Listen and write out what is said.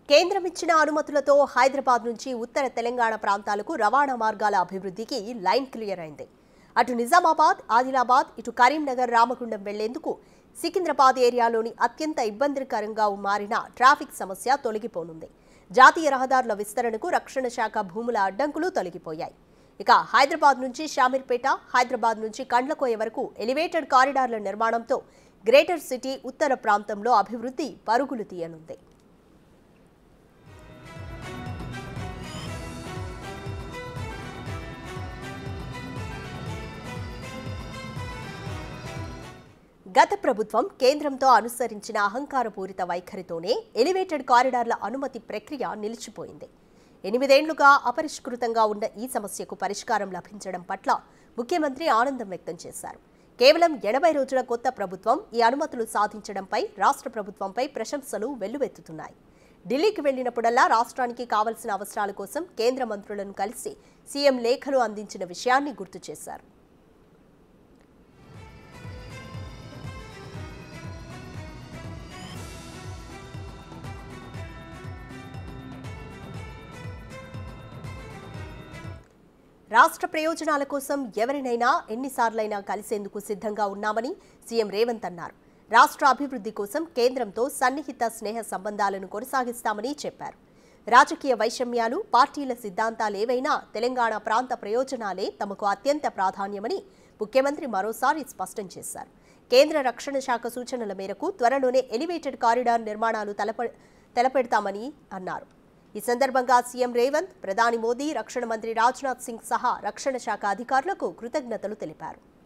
కేంద్రం ఇచ్చిన అనుమతులతో హైదరాబాద్ నుంచి ఉత్తర తెలంగాణ ప్రాంతాలకు రవాణా మార్గాల అభివృద్ధికి లైన్ క్లియర్ అయింది అటు నిజామాబాద్ ఆదిలాబాద్ ఇటు కరీంనగర్ రామగుండం వెళ్లేందుకు సికింద్రాబాద్ ఏరియాలోని అత్యంత ఇబ్బందికరంగా మారిన ట్రాఫిక్ సమస్య తొలగిపోనుంది జాతీయ రహదారుల విస్తరణకు రక్షణ శాఖ భూముల అడ్డంకులు తొలగిపోయాయి ఇక హైదరాబాద్ నుంచి షామీర్పేట హైదరాబాద్ నుంచి కండ్లకోయ వరకు ఎలివేటెడ్ కారిడార్ల నిర్మాణంతో గ్రేటర్ సిటీ ఉత్తర ప్రాంతంలో అభివృద్ధి పరుగులు తీయనుంది గత ప్రభుత్వం కేంద్రంతో అనుసరించిన అహంకారపూరిత వైఖరితోనే ఎలివేటెడ్ కారిడార్ల అనుమతి ప్రక్రియ నిలిచిపోయింది ఎనిమిదేండ్లుగా అపరిష్కృతంగా ఉన్న ఈ సమస్యకు పరిష్కారం లభించడం పట్ల ముఖ్యమంత్రి ఆనందం వ్యక్తం చేశారు కేవలం ఎనభై రోజుల కొత్త ప్రభుత్వం ఈ అనుమతులు సాధించడంపై రాష్ట్ర ప్రభుత్వంపై ప్రశంసలు వెల్లువెత్తుతున్నాయి ఢిల్లీకి వెళ్లినప్పుడల్లా రాష్ట్రానికి కావలసిన అవసరాల కోసం కేంద్ర మంత్రులను కలిసి సీఎం లేఖలు అందించిన విషయాన్ని గుర్తు చేశారు రాష్ట్ర ప్రయోజనాల కోసం ఎవరినైనా ఎన్నిసార్లైనా కలిసేందుకు సిద్ధంగా ఉన్నామని సీఎం రేవంత్ అన్నారు రాష్ట్ర అభివృద్ధి కోసం కేంద్రంతో సన్నిహిత స్నేహ సంబంధాలను కొనసాగిస్తామని చెప్పారు రాజకీయ వైషమ్యాలు పార్టీల సిద్ధాంతాలేవైనా తెలంగాణ ప్రాంత ప్రయోజనాలే తమకు అత్యంత ప్రాధాన్యమని ముఖ్యమంత్రి మరోసారి స్పష్టం చేశారు కేంద్ర రక్షణ శాఖ సూచనల మేరకు త్వరలోనే ఎలివేటెడ్ కారిడార్ నిర్మాణాలు తలప తలపెడతామని అన్నారు ఈ సందర్భంగా సీఎం రేవంత్ ప్రధాని మోదీ రక్షణ మంత్రి రాజ్నాథ్ సింగ్ సహా రక్షణ శాఖ అధికారులకు కృతజ్ఞతలు తెలిపారు